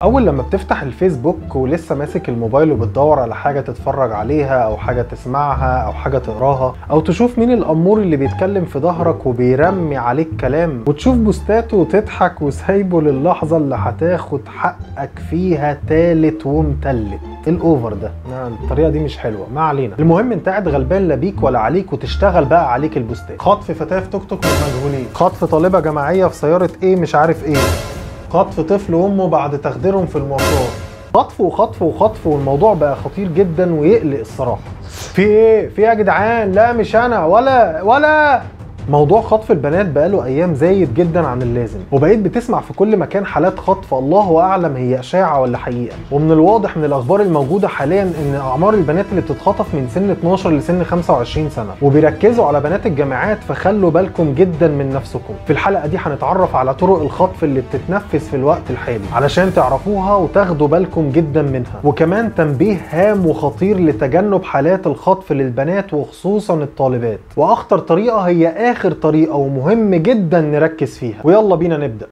اول لما بتفتح الفيسبوك ولسه ماسك الموبايل وبتدور على حاجه تتفرج عليها او حاجه تسمعها او حاجه تقراها او تشوف مين الامور اللي بيتكلم في ظهرك وبيرمي عليك كلام وتشوف بوستاته وتضحك وسايبه للحظه اللي هتاخد حقك فيها تالت ومتلت ايه الاوفر ده لا، الطريقه دي مش حلوه ما علينا المهم انت قاعد غلبان لا بيك ولا عليك وتشتغل بقى عليك البوستات خطف فتاه في توك توك من مجهولين خطف طالبه جماعيه في سياره ايه مش عارف ايه خطف طفل وامه بعد تخديرهم في المواصلات خطف وخطف وخطف والموضوع بقى خطير جدا ويقلق الصراحه في ايه في إيه يا جدعان لا مش انا ولا ولا موضوع خطف البنات بقاله ايام زايد جدا عن اللازم وبقيت بتسمع في كل مكان حالات خطف الله اعلم هي اشاعه ولا حقيقه ومن الواضح من الاخبار الموجوده حاليا ان اعمار البنات اللي بتتخطف من سن 12 لسن 25 سنه وبيركزوا على بنات الجامعات فخلوا بالكم جدا من نفسكم في الحلقه دي هنتعرف على طرق الخطف اللي بتتنفذ في الوقت الحالي علشان تعرفوها وتاخدوا بالكم جدا منها وكمان تنبيه هام وخطير لتجنب حالات الخطف للبنات وخصوصا الطالبات واخطر طريقه هي اخر طريقه ومهم جدا نركز فيها ويلا بينا نبدا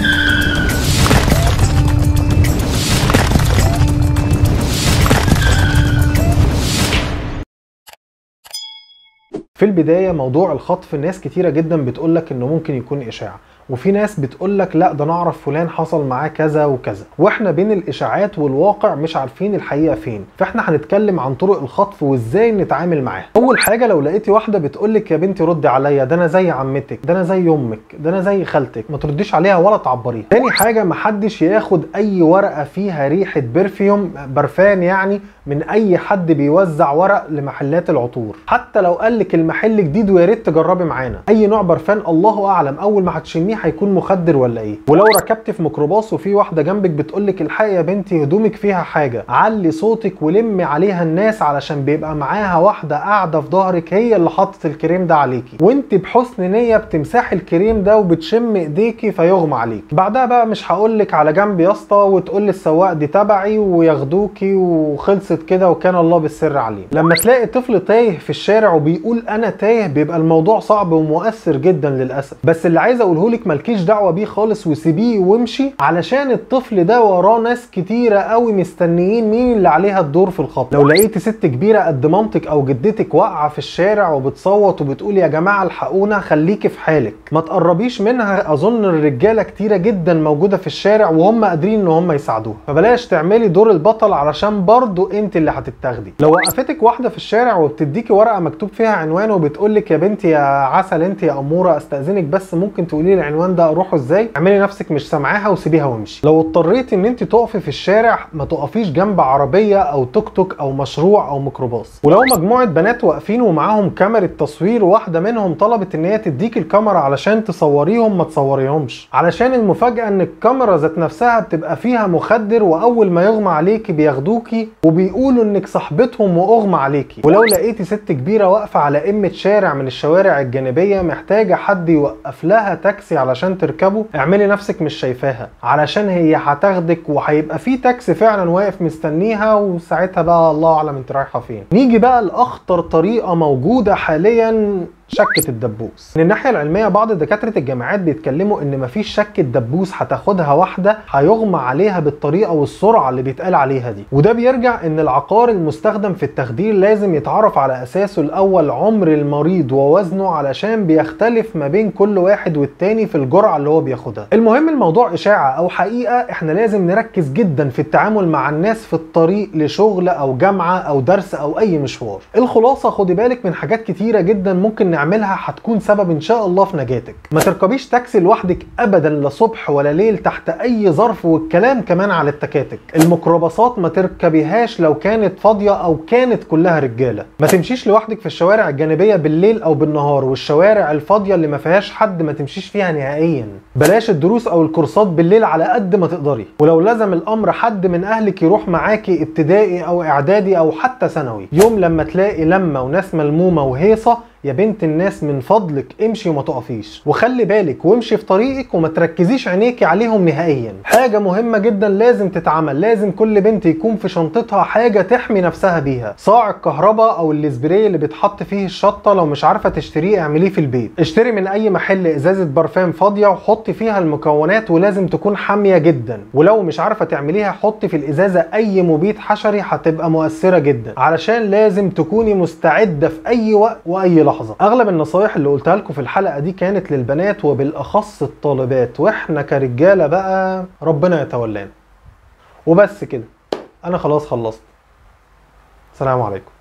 في البدايه موضوع الخطف ناس كتيره جدا بتقولك انه ممكن يكون اشاعه وفي ناس بتقولك لا ده نعرف فلان حصل معاه كذا وكذا واحنا بين الاشاعات والواقع مش عارفين الحقيقه فين فاحنا هنتكلم عن طرق الخطف وازاي نتعامل معاها اول حاجه لو لقيتي واحده بتقولك يا بنتي ردي عليا ده انا زي عمتك ده انا زي امك ده انا زي خالتك ما ترديش عليها ولا تعبريها تاني حاجه محدش ياخد اي ورقه فيها ريحه برفيوم برفان يعني من اي حد بيوزع ورق لمحلات العطور حتى لو قالك المحل جديد ويا ريت تجربي معانا اي نوع برفان الله اعلم اول ما هتشميه هيكون مخدر ولا ايه ولو ركبت في ميكروباص وفي واحده جنبك بتقولك الحقي يا بنتي هدومك فيها حاجه علي صوتك ولمي عليها الناس علشان بيبقى معاها واحده قاعده في ظهرك هي اللي حطت الكريم ده عليكي وانت بحسن نيه بتمسحي الكريم ده وبتشم ايديكي فيغمى عليك بعدها بقى مش هقولك على جنب يا اسطى وتقول للسواق دي تبعي وياخدوكي وخلصت كده وكان الله بالسر عليه لما تلاقي طفل تايه في الشارع وبيقول انا تايه بيبقى الموضوع صعب ومؤثر جدا للاسف بس اللي عايز اقوله لك مالكيش دعوه بيه خالص وسيبيه وامشي علشان الطفل ده وراه ناس كتيره قوي مستنيين مين اللي عليها الدور في الخط لو لقيتي ست كبيره قد مامتك او جدتك واقعه في الشارع وبتصوت وبتقول يا جماعه الحقونا خليكي في حالك ما تقربيش منها اظن الرجاله كتيره جدا موجوده في الشارع وهم قادرين ان هم يساعدوها فبلاش تعملي دور البطل علشان برضو انت اللي هتتاخدي لو وقفتك واحده في الشارع وبتديكي ورقه مكتوب فيها عنوان وبتقول لك يا بنتي يا عسل انت يا اموره استاذنك بس ممكن تقولي لي العنوان ده اروحه ازاي اعملي نفسك مش سامعاها وسيبيها وامشي لو اضطريتي ان انت تقفي في الشارع ما تقفيش جنب عربيه او توك توك او مشروع او ميكروباص ولو مجموعه بنات واقفين ومعاهم كاميرا تصوير واحده منهم طلبت ان هي تديك الكاميرا علشان تصوريهم ما تصوريهمش علشان المفاجاه ان الكاميرا ذات نفسها بتبقى فيها مخدر واول ما يغمى عليكي بياخدوكي وبيقولوا انك صاحبتهم واغمى عليكي ولو لقيتي ست كبيره واقفه على قمه شارع من الشوارع الجانبيه محتاجه حد يوقف لها تاكسي علشان تركبه اعملي نفسك مش شايفاها علشان هي هتاخدك وهيبقى في تاكسي فعلا واقف مستنيها وساعتها بقى الله اعلم انت رايحه فين نيجي بقى لاخطر طريقه موجوده حاليا شكة الدبوس من الناحية العلمية بعض دكاترة الجامعات بيتكلموا ان مفيش شكة دبوس هتاخدها واحدة هيغمى عليها بالطريقة والسرعة اللي بيتقال عليها دي وده بيرجع ان العقار المستخدم في التخدير لازم يتعرف على اساسه الاول عمر المريض ووزنه علشان بيختلف ما بين كل واحد والتاني في الجرعة اللي هو بياخدها المهم الموضوع اشاعة او حقيقة احنا لازم نركز جدا في التعامل مع الناس في الطريق لشغل او جامعة او درس او اي مشوار الخلاصة خدي بالك من حاجات كتيرة جدا ممكن نعملها هتكون سبب ان شاء الله في نجاتك ما تركبيش تاكسي لوحدك ابدا لا صبح ولا ليل تحت اي ظرف والكلام كمان على التكاتك الميكروباصات ما تركبيهاش لو كانت فاضيه او كانت كلها رجاله ما تمشيش لوحدك في الشوارع الجانبيه بالليل او بالنهار والشوارع الفاضيه اللي ما فيهاش حد ما تمشيش فيها نهائيا بلاش الدروس او الكورسات بالليل على قد ما تقدري ولو لزم الامر حد من اهلك يروح معاكي ابتدائي او اعدادي او حتى ثانوي يوم لما تلاقي لمه وناس ملمومه وهيصه يا بنت الناس من فضلك امشي وما تقفيش وخلي بالك وامشي في طريقك وما تركزيش عينيكي عليهم نهائيا حاجه مهمه جدا لازم تتعمل لازم كل بنت يكون في شنطتها حاجه تحمي نفسها بيها صاع الكهرباء او السبراي اللي بيتحط فيه الشطه لو مش عارفه تشتريه اعمليه في البيت اشتري من اي محل ازازه برفان فاضيه وحطي فيها المكونات ولازم تكون حاميه جدا ولو مش عارفه تعمليها حطي في الازازه اي مبيد حشري هتبقى مؤثره جدا علشان لازم تكوني مستعده في اي وقت واي لحظه اغلب النصايح اللي قلتها لكم في الحلقه دي كانت للبنات وبالاخص الطالبات واحنا كرجاله بقى ربنا يتولانا وبس كده انا خلاص خلصت سلام عليكم